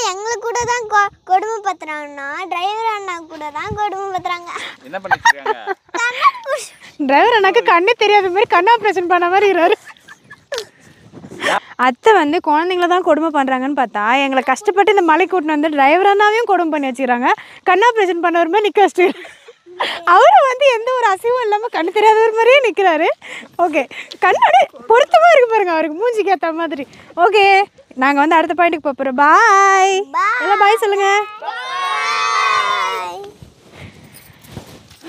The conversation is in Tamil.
எங்களுக்கு கூட தான் கொ- கொடுமை பத்துறாங்கன்னா டிரைவர் அண்ணா கூட தான் கொடுமை பத்துறாங்க என்ன பண்ணி வச்சிருக்காங்க டிரைவர் அண்ணாக்கு கண்ணே தெரியாத மாதிரி கண் ஆப்ரேஷன் பண்ண மாதிரி இருக்கிறாரு அத்தை வந்து குழந்தைங்கள தான் கொடுமை பண்ணுறாங்கன்னு பார்த்தா எங்களை கஷ்டப்பட்டு இந்த மலை கூட்டின்னு வந்து டிரைவர் அண்ணாவையும் கொடுமை பண்ணி வச்சுக்கிறாங்க கண் ஆப்ரேஷன் பண்ணவர் மாதிரி நிற்க வச்சுட்டு அவரும் வந்து எந்த ஒரு அசைவும் இல்லாமல் கண்ணு தெரியாதவர் மாதிரியே நிற்கிறாரு ஓகே கண்ணோட பொருத்தமாக இருக்கு பாருங்க அவருக்கு மூஞ்சிக்கு ஏற்ற மாதிரி ஓகே நாங்கள் வந்து அடுத்த பாயிண்ட்டுக்கு போகிறோம் பாய் எல்லாம் பாய் சொல்லுங்கள்